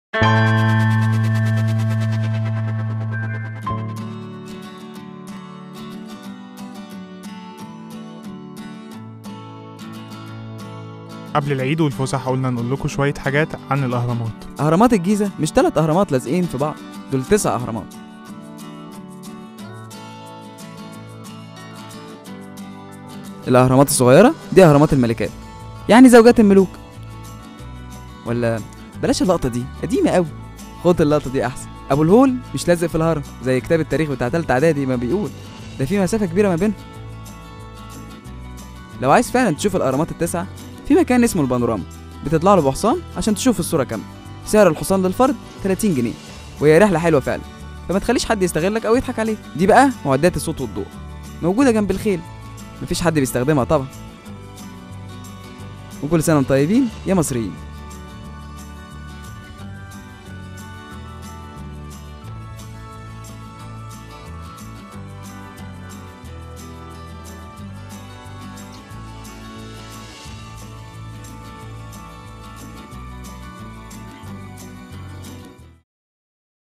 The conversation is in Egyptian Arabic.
قبل العيد والفسح قلنا نقول لكم شوية حاجات عن الأهرامات أهرامات الجيزة مش تلات أهرامات لازقين في بعض دول تسع أهرامات الأهرامات الصغيرة دي أهرامات الملكات يعني زوجات الملوك ولا بلاش اللقطة دي قديمة أوي خد اللقطة دي أحسن أبو الهول مش لازق في الهرم زي كتاب التاريخ بتاع تالتة إعدادي ما بيقول ده في مسافة كبيرة ما بينهم لو عايز فعلا تشوف الأهرامات التسعة في مكان اسمه البانوراما بتطلع له بحصان عشان تشوف الصورة كاملة سعر الحصان للفرد 30 جنيه وهي رحلة حلوة فعلا فما تخليش حد يستغلك أو يضحك عليك دي بقى معدات الصوت والضوء موجودة جنب الخيل مفيش حد بيستخدمها طبعا وكل سنة وانتم طيبين يا مصريين